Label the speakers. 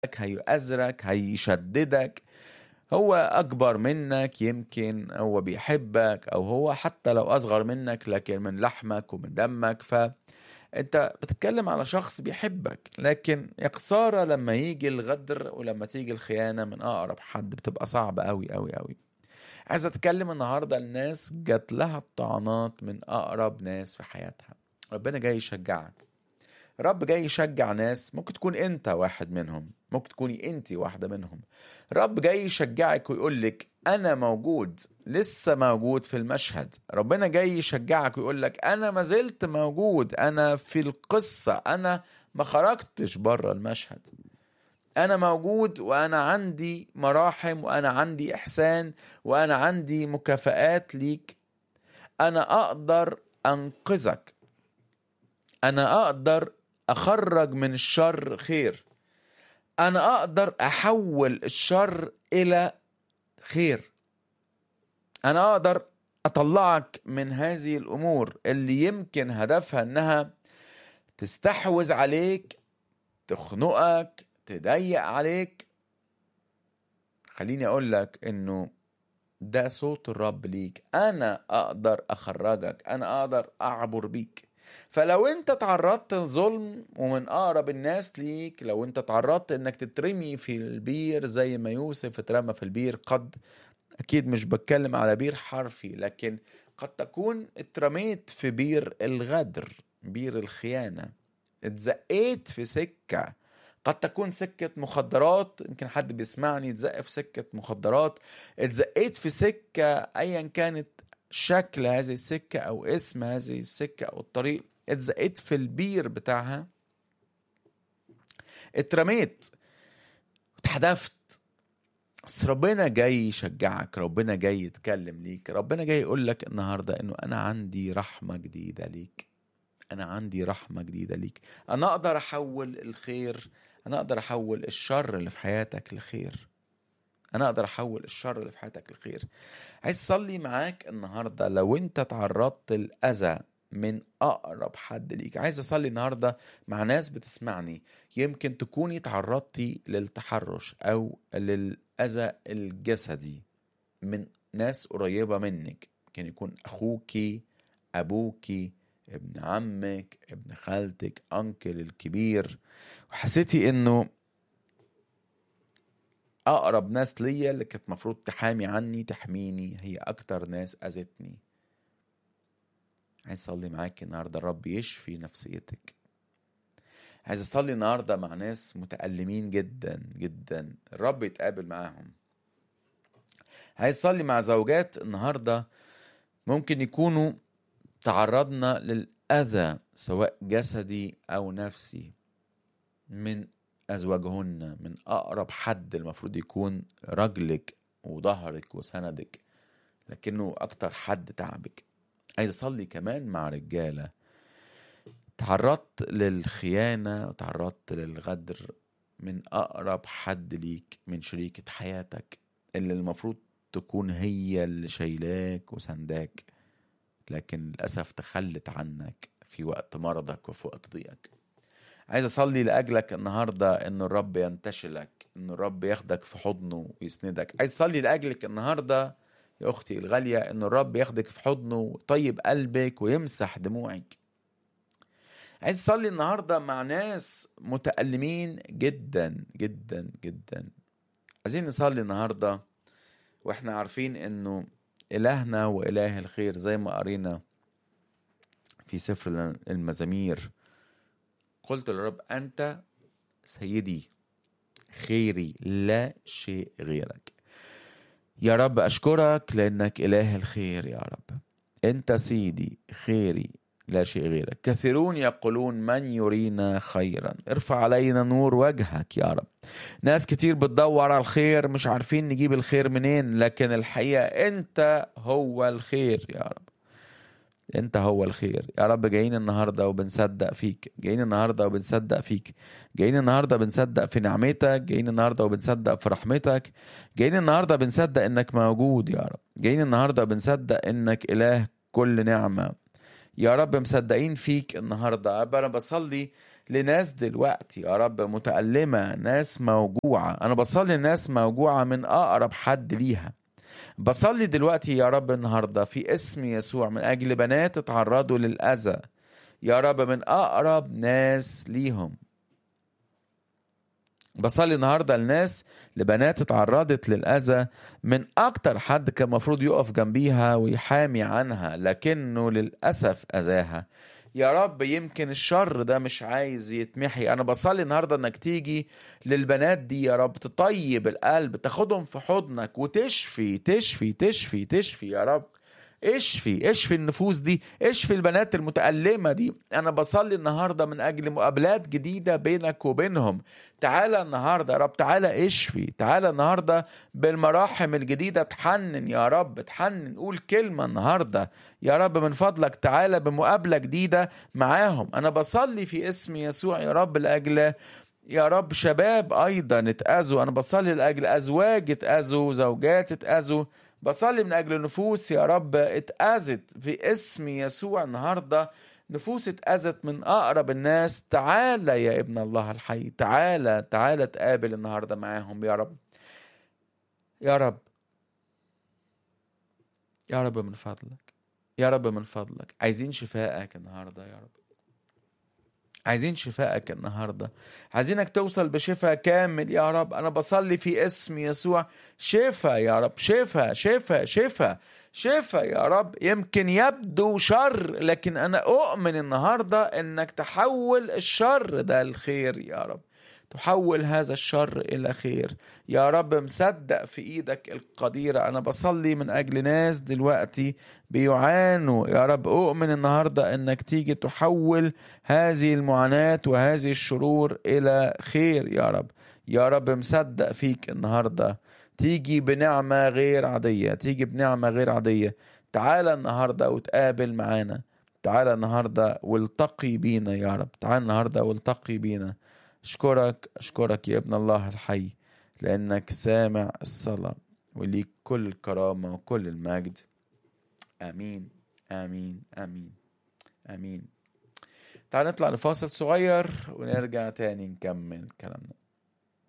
Speaker 1: هيؤزرك هيشددك هو أكبر منك يمكن هو بيحبك أو هو حتى لو أصغر منك لكن من لحمك ومن دمك فأنت بتتكلم على شخص بيحبك لكن يا خسارة لما يجي الغدر ولما تيجي الخيانة من أقرب حد بتبقى صعبة أوي أوي أوي عايز أتكلم النهاردة الناس جات لها الطعنات من أقرب ناس في حياتها ربنا جاي يشجعك رب جاي يشجع ناس ممكن تكون انت واحد منهم ممكن تكوني انت واحده منهم رب جاي يشجعك ويقول لك انا موجود لسه موجود في المشهد ربنا جاي يشجعك ويقول لك انا ما زلت موجود انا في القصه انا ما خرجتش بره المشهد انا موجود وانا عندي مراحم وانا عندي احسان وانا عندي مكافآت ليك انا اقدر انقذك انا اقدر اخرج من الشر خير انا اقدر احول الشر الى خير انا اقدر اطلعك من هذه الامور اللي يمكن هدفها انها تستحوذ عليك تخنقك تضيق عليك خليني اقول لك انه ده صوت الرب ليك انا اقدر اخرجك انا اقدر اعبر بيك فلو انت تعرضت لظلم ومن اقرب الناس ليك لو انت تعرضت انك تترمي في البير زي ما يوسف اترمى في البير قد اكيد مش بتكلم على بير حرفي لكن قد تكون اترميت في بير الغدر بير الخيانة اتزقيت في سكة قد تكون سكة مخدرات يمكن حد بيسمعني اتزق في سكة مخدرات اتزقيت في سكة ايا كانت شكل هذه السكة أو اسم هذه السكة أو الطريق اتزقيت في البير بتاعها اترميت اتحدفت بس ربنا جاي يشجعك ربنا جاي يتكلم ليك ربنا جاي يقول لك النهاردة انه انا عندي رحمة جديدة ليك انا عندي رحمة جديدة ليك انا اقدر احول الخير انا اقدر احول الشر اللي في حياتك لخير انا اقدر احول الشر اللي في حياتك لخير عايز اصلي معاك النهارده لو انت تعرضت لاذى من اقرب حد ليك عايز اصلي النهارده مع ناس بتسمعني يمكن تكوني تعرضتي للتحرش او للاذى الجسدي من ناس قريبه منك ممكن يكون اخوكي ابوكي ابن عمك ابن خالتك انكل الكبير وحسيتي انه اقرب ناس ليا اللي كانت المفروض تحامي عني تحميني هي اكتر ناس اذتني عايز اصلي معاك النهارده الرب يشفي نفسيتك عايز اصلي النهارده مع ناس متألمين جدا جدا الرب يتقابل معاهم عايز اصلي مع زوجات النهارده ممكن يكونوا تعرضنا للأذى سواء جسدي أو نفسي من أزواجهن من أقرب حد المفروض يكون رجلك وظهرك وسندك لكنه أكتر حد تعبك عايز أصلي كمان مع رجالة تعرضت للخيانة وتعرضت للغدر من أقرب حد ليك من شريكة حياتك اللي المفروض تكون هي اللي شايلاك وسنداك لكن للأسف تخلت عنك في وقت مرضك وفي وقت ضيقك عايز اصلي لاجلك النهارده ان الرب ينتشلك ان الرب ياخدك في حضنه ويسندك عايز اصلي لاجلك النهارده يا اختي الغاليه ان الرب ياخدك في حضنه ويطيب قلبك ويمسح دموعك عايز اصلي النهارده مع ناس متألمين جدا جدا جدا عايزين نصلي النهارده واحنا عارفين انه الهنا واله الخير زي ما قرينا في سفر المزامير قلت للرب أنت سيدي خيري لا شيء غيرك يا رب أشكرك لأنك إله الخير يا رب أنت سيدي خيري لا شيء غيرك كثيرون يقولون من يرينا خيرا ارفع علينا نور وجهك يا رب ناس كتير بتدور على الخير مش عارفين نجيب الخير منين لكن الحقيقة أنت هو الخير يا رب انت هو الخير يا رب جايين النهارده وبنصدق فيك جايين النهارده وبنصدق فيك جايين النهارده بنصدق في نعمتك جايين النهارده وبنصدق في رحمتك جايين النهارده بنصدق انك موجود يا رب جايين النهارده بنصدق انك اله كل نعمه يا رب مصدقين فيك النهارده يا رب انا بصلي لناس دلوقتي يا رب متألمة ناس موجوعة أنا بصلي لناس موجوعة من أقرب حد ليها بصلي دلوقتي يا رب النهاردة في اسم يسوع من أجل بنات اتعرضوا للأذى يا رب من أقرب ناس ليهم بصلي النهارده لناس لبنات اتعرضت للأذى من أكتر حد كان المفروض يقف جنبيها ويحامي عنها لكنه للأسف أذاها يا رب يمكن الشر ده مش عايز يتمحي أنا بصلي النهارده إنك تيجي للبنات دي يا رب تطيب القلب تاخدهم في حضنك وتشفي تشفي تشفي تشفي يا رب اشفي اشفي النفوس دي اشفي البنات المتألمة دي انا بصلي النهاردة من اجل مقابلات جديدة بينك وبينهم تعالى النهاردة يا رب تعالى اشفي تعالى النهاردة بالمراحم الجديدة تحنن يا رب تحنن قول كلمة النهاردة يا رب من فضلك تعالى بمقابلة جديدة معاهم انا بصلي في اسم يسوع يا رب لاجل يا رب شباب ايضا اتاذوا انا بصلي لاجل ازواج اتاذوا زوجات اتاذوا بصلي من اجل نفوس يا رب اتاذت في اسم يسوع النهارده نفوس اتاذت من اقرب الناس تعالى يا ابن الله الحي تعالى تعالى تقابل النهارده معاهم يا رب يا رب يا رب من فضلك يا رب من فضلك عايزين شفائك النهارده يا رب عايزين شفائك النهارده عايزينك توصل بشفاء كامل يا رب انا بصلي في اسم يسوع شفاء يا رب شفاء شفاء شفاء شفاء يا رب يمكن يبدو شر لكن انا اؤمن النهارده انك تحول الشر ده لخير يا رب تحول هذا الشر الى خير يا رب مصدق في ايدك القديره انا بصلي من اجل ناس دلوقتي بيعانوا يا رب اؤمن النهارده انك تيجي تحول هذه المعاناه وهذه الشرور الى خير يا رب يا رب مصدق فيك النهارده تيجي بنعمه غير عاديه تيجي بنعمه غير عاديه تعالى النهارده وتقابل معانا تعالى النهارده والتقي بينا يا رب تعالى النهارده والتقي بينا أشكرك أشكرك يا ابن الله الحي لأنك سامع الصلاة وليك كل الكرامة وكل المجد آمين آمين آمين آمين تعال نطلع لفاصل صغير ونرجع تاني نكمل كلامنا